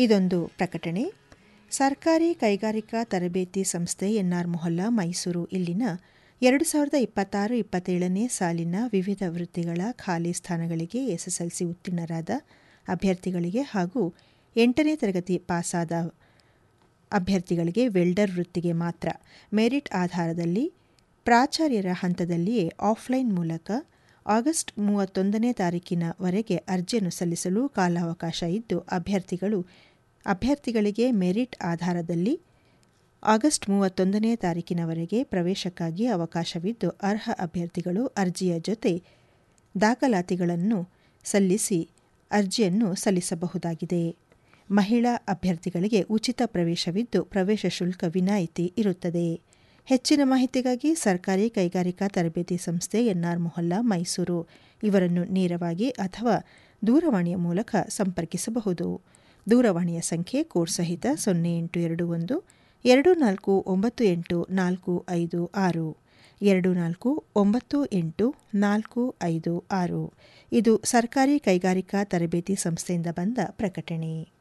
ಇದೊಂದು ಪ್ರಕಟಣೆ ಸರ್ಕಾರಿ ಕೈಗಾರಿಕಾ ತರಬೇತಿ ಸಂಸ್ಥೆ ಎನ್ಆರ್ ಮೊಹಲ್ಲಾ ಮೈಸೂರು ಇಲ್ಲಿನ ಎರಡು ಸಾವಿರದ ಇಪ್ಪತ್ತಾರು ಇಪ್ಪತ್ತೇಳನೇ ಸಾಲಿನ ವಿವಿಧ ವೃತ್ತಿಗಳ ಖಾಲಿ ಸ್ಥಾನಗಳಿಗೆ ಎಸ್ಎಸ್ಎಲ್ಸಿ ಉತ್ತೀರ್ಣರಾದ ಅಭ್ಯರ್ಥಿಗಳಿಗೆ ಹಾಗೂ ಎಂಟನೇ ತರಗತಿ ಪಾಸಾದ ಅಭ್ಯರ್ಥಿಗಳಿಗೆ ವೆಲ್ಡರ್ ವೃತ್ತಿಗೆ ಮಾತ್ರ ಮೆರಿಟ್ ಆಧಾರದಲ್ಲಿ ಪ್ರಾಚಾರ್ಯರ ಹಂತದಲ್ಲಿಯೇ ಆಫ್ಲೈನ್ ಮೂಲಕ ಆಗಸ್ಟ್ ಮೂವತ್ತೊಂದನೇ ತಾರೀಕಿನವರೆಗೆ ಅರ್ಜಿಯನ್ನು ಸಲ್ಲಿಸಲು ಕಾಲಾವಕಾಶ ಇದ್ದು ಅಭ್ಯರ್ಥಿಗಳು ಅಭ್ಯರ್ಥಿಗಳಿಗೆ ಮೆರಿಟ್ ಆಧಾರದಲ್ಲಿ ಆಗಸ್ಟ್ ಮೂವತ್ತೊಂದನೇ ತಾರೀಕಿನವರೆಗೆ ಪ್ರವೇಶಕ್ಕಾಗಿ ಅವಕಾಶವಿದ್ದು ಅರ್ಹ ಅಭ್ಯರ್ಥಿಗಳು ಅರ್ಜಿಯ ಜೊತೆ ದಾಖಲಾತಿಗಳನ್ನು ಸಲ್ಲಿಸಿ ಅರ್ಜಿಯನ್ನು ಸಲ್ಲಿಸಬಹುದಾಗಿದೆ ಮಹಿಳಾ ಅಭ್ಯರ್ಥಿಗಳಿಗೆ ಉಚಿತ ಪ್ರವೇಶವಿದ್ದು ಪ್ರವೇಶ ಶುಲ್ಕ ವಿನಾಯಿತಿ ಇರುತ್ತದೆ ಹೆಚ್ಚಿನ ಮಾಹಿತಿಗಾಗಿ ಸರ್ಕಾರಿ ಕೈಗಾರಿಕಾ ತರಬೇತಿ ಸಂಸ್ಥೆ ಎನ್ಆರ್ ಮೊಹಲ್ಲಾ ಮೈಸೂರು ಇವರನ್ನು ನೇರವಾಗಿ ಅಥವಾ ದೂರವಾಣಿಯ ಮೂಲಕ ಸಂಪರ್ಕಿಸಬಹುದು ದೂರವಾಣಿಯ ಸಂಖ್ಯೆ ಕೋಡ್ ಸಹಿತ ಸೊನ್ನೆ ಎಂಟು ಎರಡು ಒಂದು ಎರಡು ನಾಲ್ಕು ಒಂಬತ್ತು ಎಂಟು ನಾಲ್ಕು ಐದು ಆರು ಎರಡು ನಾಲ್ಕು ಒಂಬತ್ತು ಎಂಟು ನಾಲ್ಕು ಐದು ಆರು ಇದು ಸರ್ಕಾರಿ ಕೈಗಾರಿಕಾ ತರಬೇತಿ ಸಂಸ್ಥೆಯಿಂದ ಬಂದ ಪ್ರಕಟಣೆ